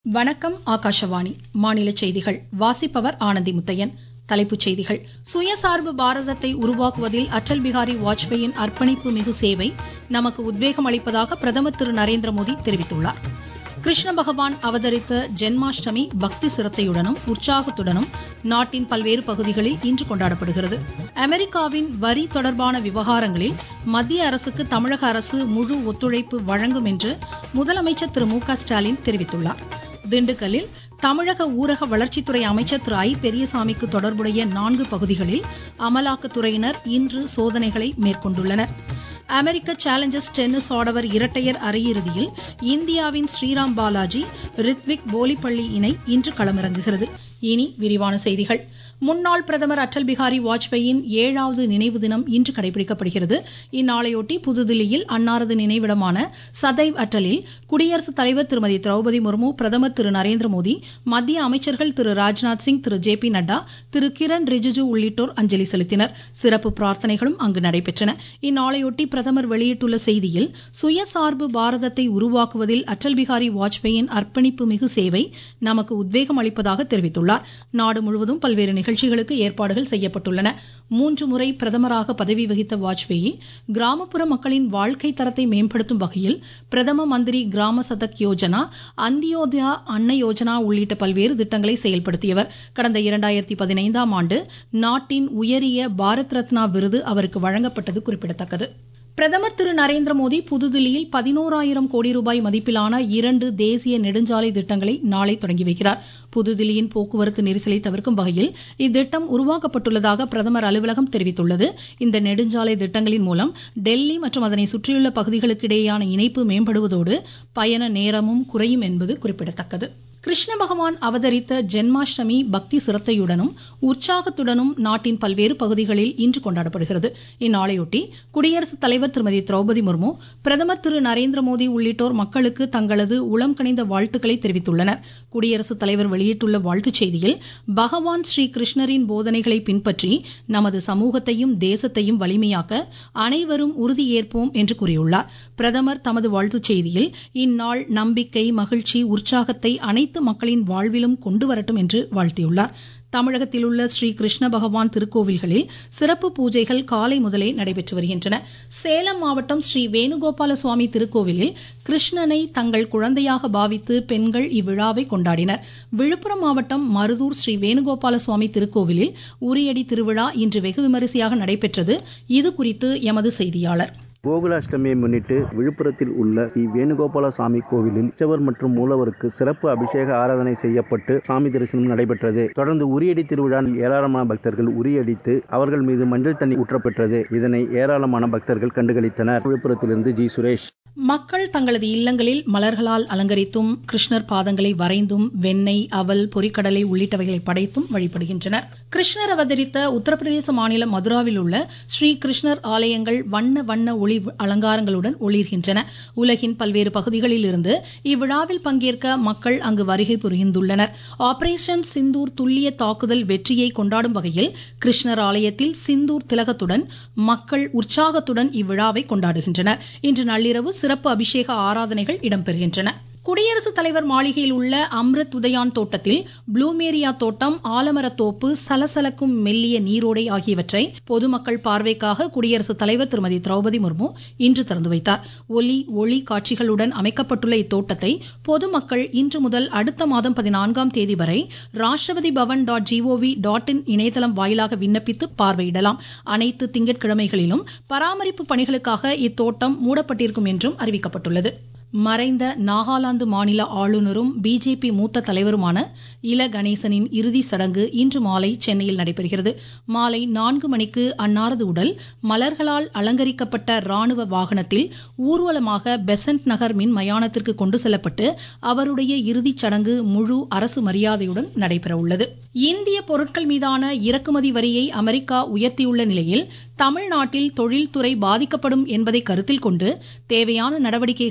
வணக்கம் ஆகாஷவாணி மாநில செய்திகள் வாசிப்பவர் ஆனந்தி முத்தையன் தலைப்புச் செய்திகள் சுயசார்பு பாரதத்தை உருவாக்குவதில் அடல் பிகாரி வாஜ்பேயின் அர்ப்பணிப்பு மிகு சேவை நமக்கு உத்வேகம் அளிப்பதாக பிரதமர் திரு நரேந்திர மோடி தெரிவித்துள்ளார் கிருஷ்ண பகவான் அவதரித்த ஜென்மாஷ்டமி பக்தி சிரத்தையுடனும் உற்சாகத்துடனும் நாட்டின் பல்வேறு பகுதிகளில் இன்று கொண்டாடப்படுகிறது அமெரிக்காவின் வரி தொடர்பான விவகாரங்களில் மத்திய அரசுக்கு தமிழக அரசு முழு ஒத்துழைப்பு வழங்கும் என்று முதலமைச்சர் திரு மு க ஸ்டாலின் தெரிவித்துள்ளார் திண்டுக்கல்லில் தமிழக ஊரக வளர்ச்சித்துறை அமைச்சர் திரு ஐ பெரியசாமிக்கு தொடர்புடைய நான்கு பகுதிகளில் அமலாக்கத்துறையினர் இன்று சோதனைகளை மேற்கொண்டுள்ளனர் அமெரிக்க சேலஞ்சர்ஸ் டென்னிஸ் ஆடவர் இரட்டையர் அரையிறுதியில் இந்தியாவின் ஸ்ரீராம் பாலாஜி ரித்விக் போலிப்பள்ளி இணை இன்று களமிறங்குகிறது இனி விரிவான செய்திகள் முன்னாள் பிரதமர் அடல் பிகாரி வாஜ்பேயின் ஏழாவது நினைவு தினம் இன்று கடைபிடிக்கப்படுகிறது இந்நாளையொட்டி புதுதில்லியில் அன்னாரது நினைவிடமான சதைவ் அட்டலில் குடியரசுத் தலைவர் திருமதி திரௌபதி முர்மு பிரதமர் திரு நரேந்திர மோடி மத்திய அமைச்சர்கள் திரு ராஜ்நாத் சிங் திரு ஜே பி நட்டா திரு கிரண் ரிஜிஜு உள்ளிட்டோர் அஞ்சலி செலுத்தினர் சிறப்பு பிரார்த்தனைகளும் அங்கு நடைபெற்றன இந்நாளையொட்டி பிரதமர் வெளியிட்டுள்ள செய்தியில் சுயசார்பு பாரதத்தை உருவாக்குவதில் அடல் பிகாரி வாஜ்பேயின் அர்ப்பணிப்பு மிகு சேவை நமக்கு உத்வேகம் அளிப்பதாக தெரிவித்துள்ளார் நாடு முழுவதும் பல்வேறு நிகழ்ச்சிகளுக்கு ஏற்பாடுகள் செய்யப்பட்டுள்ளன மூன்று முறை பிரதமராக பதவி வகித்த வாஜ்பேயி கிராமப்புற மக்களின் வாழ்க்கை தரத்தை மேம்படுத்தும் வகையில் பிரதம மந்திரி கிராம சதக் யோஜனா அந்தியோதயா அன்ன யோஜனா உள்ளிட்ட பல்வேறு திட்டங்களை செயல்படுத்தியவர் கடந்த இரண்டாயிரத்தி பதினைந்தாம் ஆண்டு நாட்டின் உயரிய பாரத் ரத்னா விருது அவருக்கு வழங்கப்பட்டது குறிப்பிடத்தக்கது பிரதமர் திரு நரேந்திர மோடி புதுதில்லியில் பதினோராயிரம் கோடி ரூபாய் மதிப்பிலான இரண்டு தேசிய நெடுஞ்சாலை திட்டங்களை நாளை தொடங்கி வைக்கிறார் புதுதில்லியின் போக்குவரத்து நெரிசலை தவிர்க்கும் வகையில் இத்திட்டம் உருவாக்கப்பட்டுள்ளதாக பிரதமர் அலுவலகம் தெரிவித்துள்ளது இந்த நெடுஞ்சாலை திட்டங்களின் மூலம் டெல்லி மற்றும் அதனை சுற்றியுள்ள பகுதிகளுக்கு இடையேயான இணைப்பு மேம்படுவதோடு பயண நேரமும் குறையும் என்பது குறிப்பிடத்தக்கது கிருஷ்ண பகவான் அவதரித்த ஜென்மாஷ்டமி பக்தி சிரத்தையுடனும் உற்சாகத்துடனும் நாட்டின் பல்வேறு பகுதிகளில் இன்று கொண்டாடப்படுகிறது இந்நாளையொட்டி குடியரசுத் தலைவர் திருமதி திரௌபதி முர்மு பிரதமர் திரு நரேந்திர மோடி உள்ளிட்டோர் மக்களுக்கு தங்களது உளம் கனிந்த வாழ்த்துக்களை தெரிவித்துள்ளனர் குடியரசுத் தலைவர் வெளியிட்டுள்ள வாழ்த்துச் செய்தியில் பகவான் ஸ்ரீ கிருஷ்ணரின் போதனைகளை பின்பற்றி நமது சமூகத்தையும் தேசத்தையும் வலிமையாக்க அனைவரும் உறுதியேற்போம் என்று கூறியுள்ளார் பிரதமர் தமது வாழ்த்துச் செய்தியில் இந்நாள் நம்பிக்கை மகிழ்ச்சி உற்சாகத்தை அனைத்து மக்களின் வாழ்விலும் கொண்டு வரட்டும் என்று வாழ்த்தியுள்ளார் தமிழகத்தில் உள்ள ஸ்ரீ கிருஷ்ண பகவான் திருக்கோவில்களில் சிறப்பு பூஜைகள் காலை முதலே நடைபெற்று வருகின்றன சேலம் மாவட்டம் ஸ்ரீ வேணுகோபால சுவாமி திருக்கோவிலில் கிருஷ்ணனை தங்கள் குழந்தையாக பாவித்து பெண்கள் இவ்விழாவை கொண்டாடினர் விழுப்புரம் மாவட்டம் மருதூர் ஸ்ரீ வேணுகோபால சுவாமி திருக்கோவிலில் உரியடி திருவிழா இன்று வெகு விமரிசையாக நடைபெற்றது இதுகுறித்து எமது செய்தியாளர் கோகுலாஷ்டமியை முன்னிட்டு விழுப்புரத்தில் உள்ள ஸ்ரீ வேணுகோபால சாமி கோவிலில் உற்சவர் மற்றும் மூலவருக்கு சிறப்பு அபிஷேக ஆராதனை செய்யப்பட்டு சாமி தரிசனம் நடைபெற்றது தொடர்ந்து உரியடி திருவிழாவில் ஏராளமான பக்தர்கள் உரியடித்து அவர்கள் மீது மஞ்சள் தண்ணி ஊற்றப்பெற்றது இதனை ஏராளமான பக்தர்கள் கண்டுகளித்தனர் விழுப்புரத்திலிருந்து ஜி சுரேஷ் மக்கள் தங்களது இல்லங்களில் மலர்களால் அலங்கரித்தும் கிருஷ்ணர் பாதங்களை வரைந்தும் வெண்ணெய் அவல் பொறிக்கடலை உள்ளிட்டவைகளை படைத்தும் வழிபடுகின்றனர் கிருஷ்ணர் அவதரித்த உத்தரப்பிரதேச மாநிலம் மதுராவில் உள்ள ஸ்ரீ கிருஷ்ணர் ஆலயங்கள் வண்ண வண்ண ஒளி அலங்காரங்களுடன் ஒளிர்கின்றன உலகின் பல்வேறு பகுதிகளில் இருந்து இவ்விழாவில் பங்கேற்க மக்கள் அங்கு வருகை புரிந்துள்ளனர் ஆபரேஷன் சிந்தூர் துல்லிய தாக்குதல் வெற்றியை கொண்டாடும் வகையில் கிருஷ்ணர் ஆலயத்தில் சிந்தூர் திலகத்துடன் மக்கள் உற்சாகத்துடன் இவ்விழாவை கொண்டாடுகின்றனர் இன்று நள்ளிரவு சிறப்பு அபிஷேக ஆராதனைகள் இடம்பெறுகின்றன குடியரசுத் தலைவர் மாளிகையில் உள்ள அம்ருத் உதயான் தோட்டத்தில் ப்ளூமேரியா தோட்டம் ஆலமரத்தோப்பு சலசலக்கும் மெல்லிய நீரோடை ஆகியவற்றை பொதுமக்கள் பார்வைக்காக குடியரசுத் தலைவர் திருமதி திரௌபதி முர்மு இன்று திறந்து வைத்தார் ஒலி ஒளி காட்சிகளுடன் அமைக்கப்பட்டுள்ள இத்தோட்டத்தை பொதுமக்கள் இன்று முதல் அடுத்த மாதம் பதினான்காம் தேதி வரை Rashtrapati Bhavan dot gov dot in இணையதளம் வாயிலாக விண்ணப்பித்து பார்வையிடலாம் அனைத்து திங்கட்கிழமைகளிலும் பராமரிப்பு பணிகளுக்காக இத்தோட்டம் மூடப்பட்டிருக்கும் என்றும் அறிவிக்கப்பட்டுள்ளது மறைந்த நாகாலாந்து மாநில ஆளுநரும் பிஜேபி மூத்த தலைவருமான இல கணேசனின் இறுதி சடங்கு இன்று மாலை சென்னையில் நடைபெறுகிறது மாலை நான்கு மணிக்கு அன்னாரது உடல் மலர்களால் அலங்கரிக்கப்பட்ட ராணுவ வாகனத்தில் ஊர்வலமாக பெசன்ட் நகர் மின் மயானத்திற்கு கொண்டு செல்லப்பட்டு அவருடைய இறுதிச் சடங்கு முழு அரசு மரியாதையுடன் நடைபெறவுள்ளது இந்திய பொருட்கள் மீதான இறக்குமதி வரியை அமெரிக்கா உயர்த்தியுள்ள நிலையில் தமிழ்நாட்டில் தொழில்துறை பாதிக்கப்படும் என்பதை கருத்தில் கொண்டு தேவையான நடவடிக்கைகளை மத்திய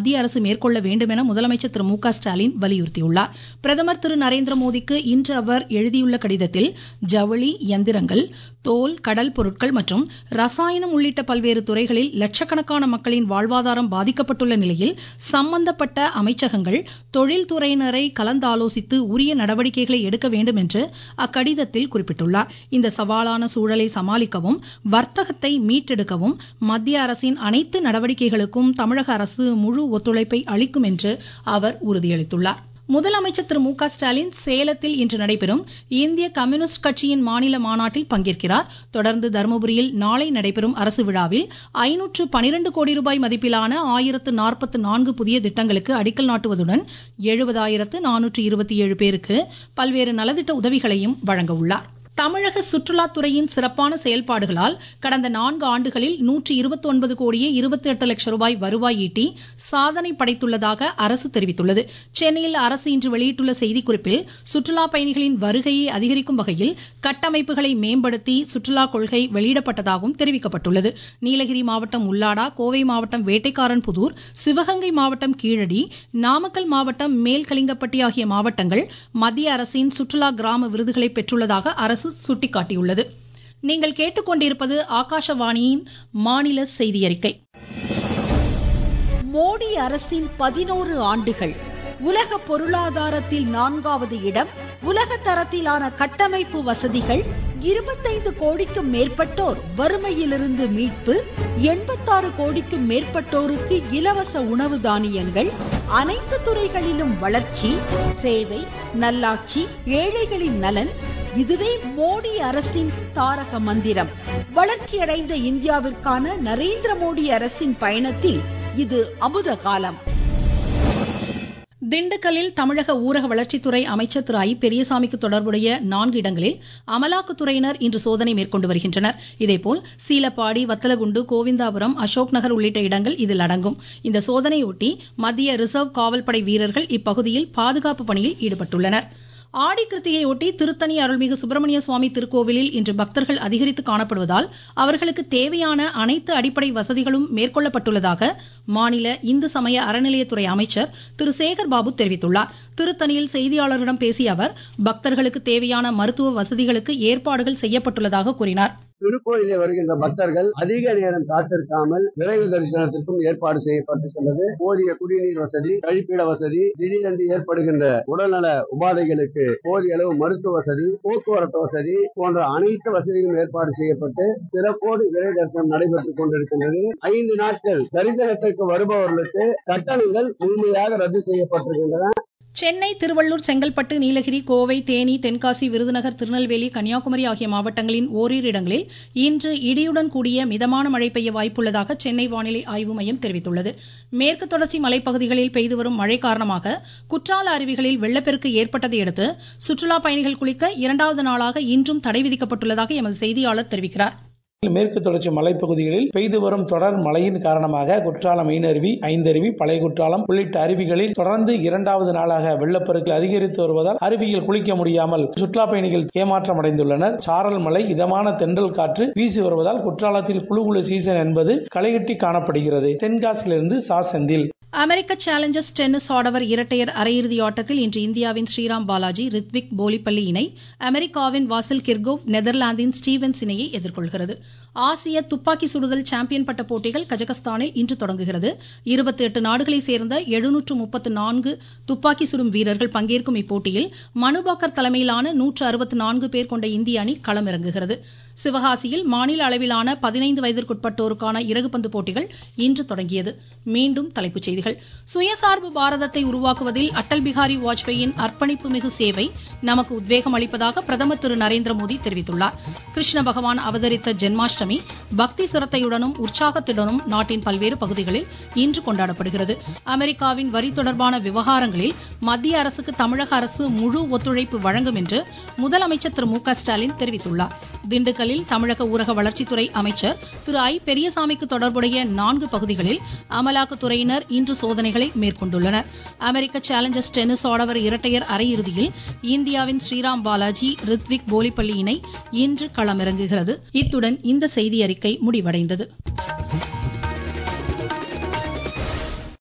மத்திய அரசு மேற்கொள்ள வேண்டும் என முதலமைச்சர் திரு மு க ஸ்டாலின் வலியுறுத்தியுள்ளார் பிரதமர் திரு நரேந்திர மோடிக்கு இன்று அவர் எழுதியுள்ள கடிதத்தில் ஜவுளி இயந்திரங்கள் தோல் கடல் பொருட்கள் மற்றும் ரசாயனம் உள்ளிட்ட பல்வேறு துறைகளில் லட்சக்கணக்கான மக்களின் வாழ்வாதாரம் பாதிக்கப்பட்டுள்ள நிலையில் சம்பந்தப்பட்ட அமைச்சகங்கள் தொழில்துறையினரை கலந்தாலோசித்து உரிய நடவடிக்கைகளை எடுக்க வேண்டும் என்று அக்கடிதத்தில் குறிப்பிட்டுள்ளார் இந்த சவாலான சூழலை சமாளிக்கவும் வர்த்தகத்தை மீட்டெடுக்கவும் மத்திய அரசின் அனைத்து நடவடிக்கைகளுக்கும் தமிழக அரசு முழு ஒத்துழைப்பை அளிக்கும் என்று அவர் உறுதியளித்துள்ளார் முதலமைச்சர் திரு மு க ஸ்டாலின் சேலத்தில் இன்று நடைபெறும் இந்திய கம்யூனிஸ்ட் கட்சியின் மாநில மாநாட்டில் பங்கேற்கிறார் தொடர்ந்து தருமபுரியில் நாளை நடைபெறும் அரசு விழாவில் ஐநூற்று பனிரெண்டு கோடி ரூபாய் மதிப்பிலான ஆயிரத்து நாற்பத்து நான்கு புதிய திட்டங்களுக்கு அடிக்கல் நாட்டுவதுடன் எழுபதாயிரத்து நானூற்று இருபத்தி ஏழு பேருக்கு பல்வேறு நலத்திட்ட உதவிகளையும் வழங்க உள்ளார் தமிழக சுற்றுலாத்துறையின் சிறப்பான செயல்பாடுகளால் கடந்த நான்கு ஆண்டுகளில் நூற்றி இருபத்தி ஒன்பது கோடியே இருபத்தி எட்டு லட்சம் ரூபாய் வருவாய் ஈட்டி சாதனை படைத்துள்ளதாக அரசு தெரிவித்துள்ளது சென்னையில் அரசு இன்று வெளியிட்டுள்ள செய்திக்குறிப்பில் சுற்றுலா பயணிகளின் வருகையை அதிகரிக்கும் வகையில் கட்டமைப்புகளை மேம்படுத்தி சுற்றுலா கொள்கை வெளியிடப்பட்டதாகவும் தெரிவிக்கப்பட்டுள்ளது நீலகிரி மாவட்டம் உள்ளாடா கோவை மாவட்டம் வேட்டைக்காரன் புதூர் சிவகங்கை மாவட்டம் கீழடி நாமக்கல் மாவட்டம் மேல்கலிங்கப்பட்டி ஆகிய மாவட்டங்கள் மத்திய அரசின் சுற்றுலா கிராம விருதுகளை பெற்றுள்ளதாக அரசு சுட்டிக்காட்டியுள்ளது நீங்கள் கேட்டுக்கொண்டிருப்பது ஆகாஷவாணியின் மாநில செய்தி அறிக்கை மோடி அரசின் பதினோரு ஆண்டுகள் உலக பொருளாதாரத்தில் நான்காவது இடம் உலக தரத்திலான கட்டமைப்பு வசதிகள் இருபத்தைந்து கோடிக்கும் மேற்பட்டோர் வறுமையிலிருந்து மீட்பு எண்பத்தாறு கோடிக்கும் மேற்பட்டோருக்கு இலவச உணவு தானியங்கள் அனைத்து துறைகளிலும் வளர்ச்சி சேவை நல்லாட்சி ஏழைகளின் நலன் இதுவே மோடி அரசின் தாரக மந்திரம் வளர்ச்சியடைந்த இந்தியாவிற்கான நரேந்திர மோடி அரசின் பயணத்தில் இது அமுத காலம் திண்டுக்கல்லில் தமிழக ஊரக வளர்ச்சித்துறை அமைச்சர் திரு ஐ பெரியசாமிக்கு தொடர்புடைய நான்கு இடங்களில் அமலாக்கத்துறையினர் இன்று சோதனை மேற்கொண்டு வருகின்றனர் இதேபோல் சீலப்பாடி வத்தலகுண்டு கோவிந்தாபுரம் அசோக் நகர் உள்ளிட்ட இடங்கள் இதில் அடங்கும் இந்த சோதனையொட்டி மத்திய ரிசர்வ் காவல்படை வீரர்கள் இப்பகுதியில் பாதுகாப்பு பணியில் ஈடுபட்டுள்ளனர் ஆடி கிருத்திகையொட்டி திருத்தணி அருள்மிகு சுப்பிரமணிய சுவாமி திருக்கோவிலில் இன்று பக்தர்கள் அதிகரித்து காணப்படுவதால் அவர்களுக்கு தேவையான அனைத்து அடிப்படை வசதிகளும் மேற்கொள்ளப்பட்டுள்ளதாக மாநில இந்து சமய அறநிலையத்துறை அமைச்சர் திரு சேகர் பாபு தெரிவித்துள்ளார் திருத்தணியில் செய்தியாளர்களிடம் பேசிய அவர் பக்தர்களுக்கு தேவையான மருத்துவ வசதிகளுக்கு ஏற்பாடுகள் செய்யப்பட்டுள்ளதாக கூறினார் திருக்கோயிலே வருகின்ற பக்தர்கள் அதிக நேரம் காத்திருக்காமல் விரைவு தரிசனத்திற்கும் ஏற்பாடு செய்யப்பட்டுள்ளது போதிய குடிநீர் வசதி கழிப்பிட வசதி திடீரென்று ஏற்படுகின்ற உடல்நல உபாதைகளுக்கு போதிய அளவு மருத்துவ வசதி போக்குவரத்து வசதி போன்ற அனைத்து வசதிகளும் ஏற்பாடு செய்யப்பட்டு சிறப்போடு விரைவு தரிசனம் நடைபெற்றுக் கொண்டிருக்கின்றது ஐந்து நாட்கள் தரிசனத்திற்கு வருபவர்களுக்கு கட்டணங்கள் முழுமையாக ரத்து செய்யப்பட்டிருக்கின்றன சென்னை திருவள்ளூர் செங்கல்பட்டு நீலகிரி கோவை தேனி தென்காசி விருதுநகர் திருநெல்வேலி கன்னியாகுமரி ஆகிய மாவட்டங்களின் ஓரிரு இடங்களில் இன்று இடியுடன் கூடிய மிதமான மழை பெய்ய வாய்ப்புள்ளதாக சென்னை வானிலை ஆய்வு மையம் தெரிவித்துள்ளது மேற்கு தொடர்ச்சி மலைப்பகுதிகளில் பெய்து வரும் மழை காரணமாக குற்றால அருவிகளில் வெள்ளப்பெருக்கு ஏற்பட்டதை அடுத்து சுற்றுலா பயணிகள் குளிக்க இரண்டாவது நாளாக இன்றும் தடை விதிக்கப்பட்டுள்ளதாக எமது செய்தியாளர் தெரிவிக்கிறார் மேற்கு தொடர்ச்சி மலைப்பகுதிகளில் பெய்து வரும் தொடர் மழையின் காரணமாக குற்றாலம் மெயினருவி ஐந்தருவி பழைய குற்றாலம் உள்ளிட்ட அருவிகளில் தொடர்ந்து இரண்டாவது நாளாக வெள்ளப்பெருக்கு அதிகரித்து வருவதால் அருவியில் குளிக்க முடியாமல் சுற்றுலா பயணிகள் ஏமாற்றம் அடைந்துள்ளனர் சாரல் மலை இதமான தென்றல் காற்று வீசி வருவதால் குற்றாலத்தில் குழு குழு சீசன் என்பது களைகட்டி காணப்படுகிறது தென்காசியிலிருந்து சா செந்தில் அமெரிக்க சேலஞ்சர்ஸ் டென்னிஸ் ஆடவர் இரட்டையர் அரையிறுதி ஆட்டத்தில் இன்று இந்தியாவின் ஸ்ரீராம் பாலாஜி ரித்விக் போலிப்பள்ளி இணை அமெரிக்காவின் வாசில் கிர்கோவ் நெதர்லாந்தின் ஸ்டீவன்ஸ் இணையை எதிர்கொள்கிறது ஆசிய துப்பாக்கி சுடுதல் சாம்பியன் பட்ட போட்டிகள் கஜகஸ்தானில் இன்று தொடங்குகிறது இருபத்தி எட்டு நாடுகளைச் சேர்ந்த எழுநூற்று முப்பத்து நான்கு துப்பாக்கி சுடும் வீரர்கள் பங்கேற்கும் இப்போட்டியில் மனுபாக்கர் தலைமையிலான நூற்று அறுபத்து நான்கு பேர் கொண்ட இந்திய அணி களமிறங்குகிறது சிவகாசியில் மாநில அளவிலான பதினைந்து வயதிற்குட்பட்டோருக்கான இறகுப்பந்து போட்டிகள் இன்று தொடங்கியது மீண்டும் தலைப்புச் செய்திகள் சுயசார்பு பாரதத்தை உருவாக்குவதில் அடல் பிகாரி வாஜ்பேயின் அர்ப்பணிப்பு மிகு சேவை நமக்கு உத்வேகம் அளிப்பதாக பிரதமர் திரு நரேந்திர மோடி தெரிவித்துள்ளார் கிருஷ்ண பகவான் அவதரித்த ஜென்மாஷ்டமி பக்தி சிரத்தையுடனும் உற்சாகத்துடனும் நாட்டின் பல்வேறு பகுதிகளில் இன்று கொண்டாடப்படுகிறது அமெரிக்காவின் வரி தொடர்பான விவகாரங்களில் மத்திய அரசுக்கு தமிழக அரசு முழு ஒத்துழைப்பு வழங்கும் என்று முதலமைச்சர் திரு மு க ஸ்டாலின் தெரிவித்துள்ளார் திண்டுக்கல்லில் தமிழக ஊரக வளர்ச்சித்துறை அமைச்சர் திரு ஐ பெரியசாமிக்கு தொடர்புடைய நான்கு பகுதிகளில் அமலாக்கத்துறையினர் இன்று சோதனைகளை மேற்கொண்டுள்ளனர் அமெரிக்க சேலஞ்சர்ஸ் டென்னிஸ் ஆடவர் இரட்டையர் அரையிறுதியில் இந்தியாவின் ஸ்ரீராம் பாலாஜி ரித்விக் போலிப்பள்ளி இணை இன்று களமிறங்குகிறது இத்துடன் இந்த செய்தி அறிக்கை முடிவடைந்தது